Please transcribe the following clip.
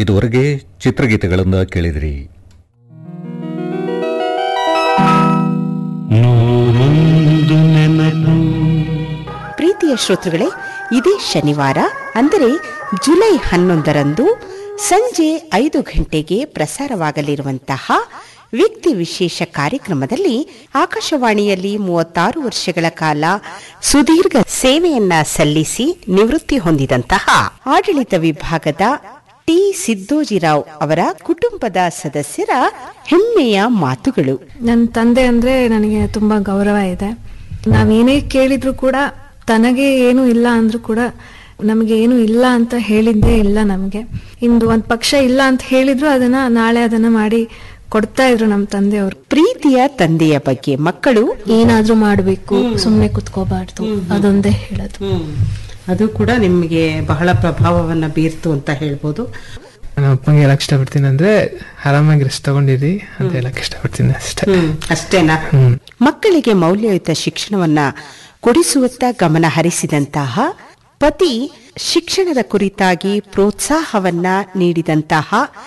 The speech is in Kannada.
ಇದುವರೆಗೆ ಚಿತ್ರಗೀತೆಗಳನ್ನು ಕೇಳಿದಿರಿ ನೂರೊಂದು ನೆನಪು ಪ್ರೀತಿಯ ಶ್ರೋತೃಗಳೇ ಇದೇ ಶನಿವಾರ ಅಂದರೆ ಜುಲೈ ಹನ್ನೊಂದರಂದು ಸಂಜೆ ಐದು ಗಂಟೆಗೆ ಪ್ರಸಾರವಾಗಲಿರುವಂತಹ ವ್ಯಕ್ತಿ ವಿಶೇಷ ಕಾರ್ಯಕ್ರಮದಲ್ಲಿ ಆಕಾಶವಾಣಿಯಲ್ಲಿ ಮೂವತ್ತಾರು ವರ್ಷಗಳ ಕಾಲ ಸುದೀರ್ಘ ಸೇವೆಯನ್ನ ಸಲ್ಲಿಸಿ ನಿವೃತ್ತಿ ಹೊಂದಿದಂತಹ ಆಡಳಿತ ವಿಭಾಗದ ಟಿ ಸಿದ್ದೋಜಿರಾವ್ ಅವರ ಕುಟುಂಬದ ಸದಸ್ಯರ ಹೆಮ್ಮೆಯ ಮಾತುಗಳು ನನ್ನ ತಂದೆ ಅಂದ್ರೆ ನನಗೆ ತುಂಬಾ ಗೌರವ ಇದೆ ನಾವೇನೇ ಕೇಳಿದ್ರು ಕೂಡ ತನಗೆ ಏನು ಇಲ್ಲ ಅಂದ್ರೂ ಕೂಡ ನಮಗೆ ಏನು ಇಲ್ಲ ಅಂತ ಹೇಳಿದ್ದೇ ಇಲ್ಲ ನಮಗೆ ಇಂದು ಒಂದ್ ಪಕ್ಷ ಇಲ್ಲ ಅಂತ ಹೇಳಿದ್ರು ಅದನ್ನ ನಾಳೆ ಅದನ್ನ ಮಾಡಿ ಕೊಡ್ತಾ ಇದ್ರು ನಮ್ಮ ತಂದೆಯವರು ಪ್ರೀತಿಯ ತಂದೆಯ ಬಗ್ಗೆ ಮಕ್ಕಳು ಏನಾದ್ರೂ ಮಾಡ್ಬೇಕು ಸುಮ್ನೆ ಕುತ್ಕೋಬಾರ್ದು ಅದೊಂದೇ ಹೇಳೋದು ಅದು ಕೂಡ ನಿಮಗೆ ಬಹಳ ಪ್ರಭಾವವನ್ನ ಬೀರ್ತು ಅಂತ ಹೇಳ್ಬೋದು ನಮ್ಮ ಅಪ್ಪಂಗೆ ಹೇಳಕ್ ಇಷ್ಟಪಡ್ತೀನಿ ಅಂದ್ರೆ ಆರಾಮಾಗಿ ರೆಸ್ಟ್ ತಗೊಂಡಿರಿ ಅಂತ ಹೇಳಕ್ ಇಷ್ಟಪಡ್ತೀನಿ ಅಷ್ಟೇ ಅಷ್ಟೇನಾ ಹ್ಮ್ ಮಕ್ಕಳಿಗೆ ಮೌಲ್ಯಯುತ ಶಿಕ್ಷಣವನ್ನ ಕೊಡಿಸುವತ್ತ ಗಮನ ಹರಿಸಿದಂತಹ ಪತಿ ಶಿಕ್ಷಣದ ಕುರಿತಾಗಿ ಪ್ರೋತ್ಸಾಹವನ್ನ ನೀಡಿದಂತಹ